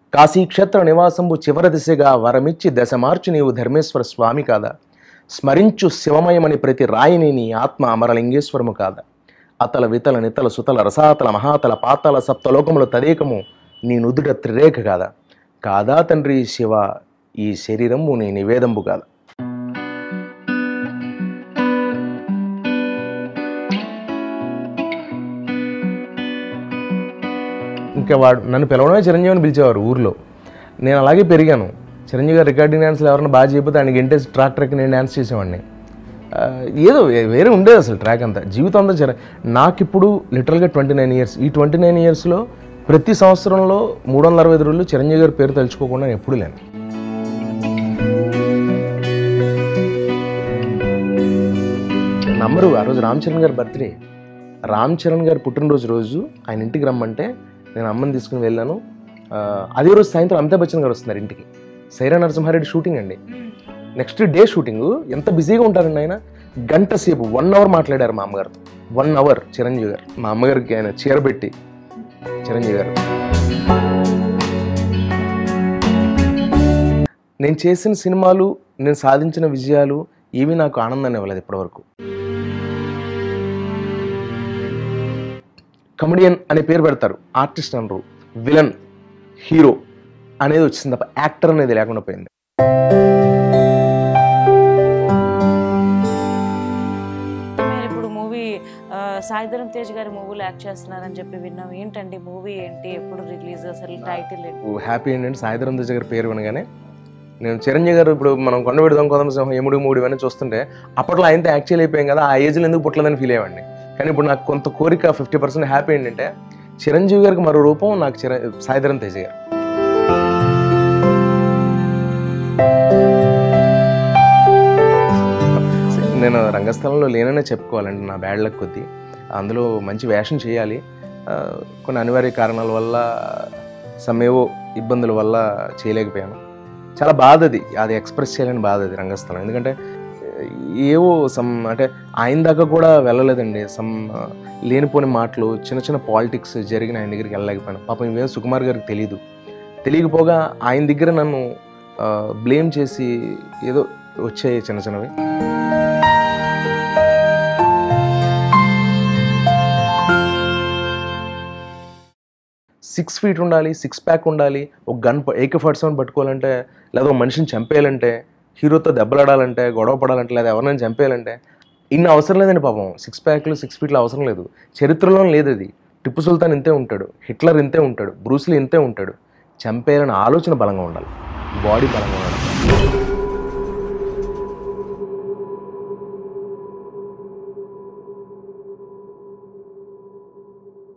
కాశీక్షేత్ర నివాసంబు చివరి దిశగా వరమిచ్చి దశ మార్చి నీవు ధర్మేశ్వర స్వామి కాదా స్మరించు శివమయమని ప్రతి రాయిని నీ ఆత్మ అమరలింగేశ్వరము కాదా అతల వితల నితల సుతల రసాతల మహాతల పాతల సప్తలోకముల తదేకము నీ నుదుట త్రిరేఖ కాదా కాదా తండ్రి శివ ఈ శరీరము నీ నివేదంబు కాదా ఇంకా వాడు నన్ను పిలవడమే చిరంజీవి అని పిలిచేవారు ఊర్లో నేను అలాగే పెరిగాను చిరంజీవి గారు రికార్డింగ్ డ్యాన్స్లు ఎవరైనా బాగా చేయకపోతే ఆయనకి ఇంటేసి ట్రాక్ ట్రాక్ నేను డ్యాన్స్ చేసేవాడిని ఆ, ఏదో ఏ- వేరే ఉండేది అసలు ట్రాక్ అంతా జీవితం అంతా చిర నాకు ఇప్పుడు లిటరల్గా ట్వంటీ నైన్ ఇయర్స్ ఈ ట్వంటీ నైన్ ఇయర్స్లో ప్రతి సంవత్సరంలో మూడు వందల అరవై ఐదు రోజులు చిరంజీవి గారి పేరు తలుచుకోకుండా నేను ఎప్పుడు లేను నమ్మరు ఆ రోజు రామ్ చరణ్ గారి బర్త్డే రామ్ చరణ్ గారి పుట్టినరోజు రోజు ఆయన ఇంటికి రమ్మంటే నేను అమ్మని తీసుకుని వెళ్ళాను ఆ, అదే రోజు సాయంత్రం అమితాబ్ బచ్చన్ గారు వస్తున్నారు ఇంటికి సైరా నరసింహారెడ్డి షూటింగ్ అండి నెక్స్ట్ డే షూటింగ్ ఎంత బిజీగా ఉంటారండి ఆయన గంట సేపు వన్ అవర్ మాట్లాడారు మా అమ్మగారితో వన్ అవర్ చిరంజీవి గారు మా అమ్మగారికి ఆయన చీరబెట్టి చిరంజీవి గారు నేను చేసిన సినిమాలు నేను సాధించిన విజయాలు ఏమీ నాకు ఆనందాన్ని ఇవ్వలేదు ఇప్పటివరకు కమెడియన్ అనే పేరు పెడతారు ఆర్టిస్ట్ అనరు విలన్ హీరో అనేది వచ్చింది తప్ప యాక్టర్ అనేది లేకుండా పోయింది మీరు ఇప్పుడు మూవీ సాయిధరం తేజ్ గారి మూవీలో యాక్ట్ చేస్తున్నారని చెప్పి విన్నాం ఏంటండి మూవీ ఏంటి ఎప్పుడు రిలీజ్ అసలు టైటిల్ ఏంటి హ్యాపీ ఏంటంటే సాయిధరం తేజ్ గారి పేరు వినగానే నేను చిరంజీవి గారు ఇప్పుడు మనం కొండ పెడదాం కొంత సింహం ఎముడు మూడు ఇవన్నీ చూస్తుంటే అప్పట్లో ఆయనతో యాక్చువల్ అయిపోయాం కదా ఆ ఏజ్లో ఎందుకు పుట్టలేదని ఫీల్ అయ్యేవాడిని కానీ ఇప్పుడు నాకు కొంత కోరిక ఫిఫ్టీ పర్సెంట్ హ్యాపీ ఏంటంటే చిరంజీవి గారికి మరో రూపం నాకు చిర సాయిధరం తేజ్ గారు నేను రంగస్థలంలో లేననే చెప్పుకోవాలండి నా బ్యాడ్ లక్ కొద్దీ అందులో మంచి వేషం చేయాలి ఆ, కొన్ని అనివార్య కారణాల వల్ల సమ్మేవో ఇబ్బందుల వల్ల చేయలేకపోయాను చాలా బాధ అది అది ఎక్స్ప్రెస్ చేయలేని బాధ అది రంగస్థలం ఎందుకంటే ఏవో సమ్ అంటే ఆయన దాకా కూడా వెళ్ళలేదండి సమ్ ఆ, లేనిపోని మాటలు చిన్న చిన్న పాలిటిక్స్ జరిగిన ఆయన దగ్గరికి వెళ్ళలేకపోయాను పాపం ఇవేం సుకుమార్ గారికి తెలియదు తెలియకపోగా ఆయన దగ్గర నన్ను బ్లేమ్ చేసి ఏదో వచ్చాయి చిన్న చిన్నవి సిక్స్ ఫీట్ ఉండాలి సిక్స్ ప్యాక్ ఉండాలి ఒక గన్ ఏకే ఫార్టీ సెవెన్ పట్టుకోవాలంటే లేదా ఒక మనిషిని చంపేయాలంటే హీరోతో దెబ్బలాడాలంటే గొడవ పడాలంటే లేదా ఎవరినైనా చంపేయాలంటే ఇన్ని అవసరం లేదండి పాపం సిక్స్ ప్యాక్లు సిక్స్ ఫీట్లు అవసరం లేదు చరిత్రలో లేదు అది టిప్పు సుల్తాన్ ఇంతే ఉంటాడు హిట్లర్ ఇంతే ఉంటాడు బ్రూస్లీ ఇంతే ఉంటాడు చంపేయాలనే ఆలోచన బలంగా ఉండాలి బాడీ బలంగా ఉండాలి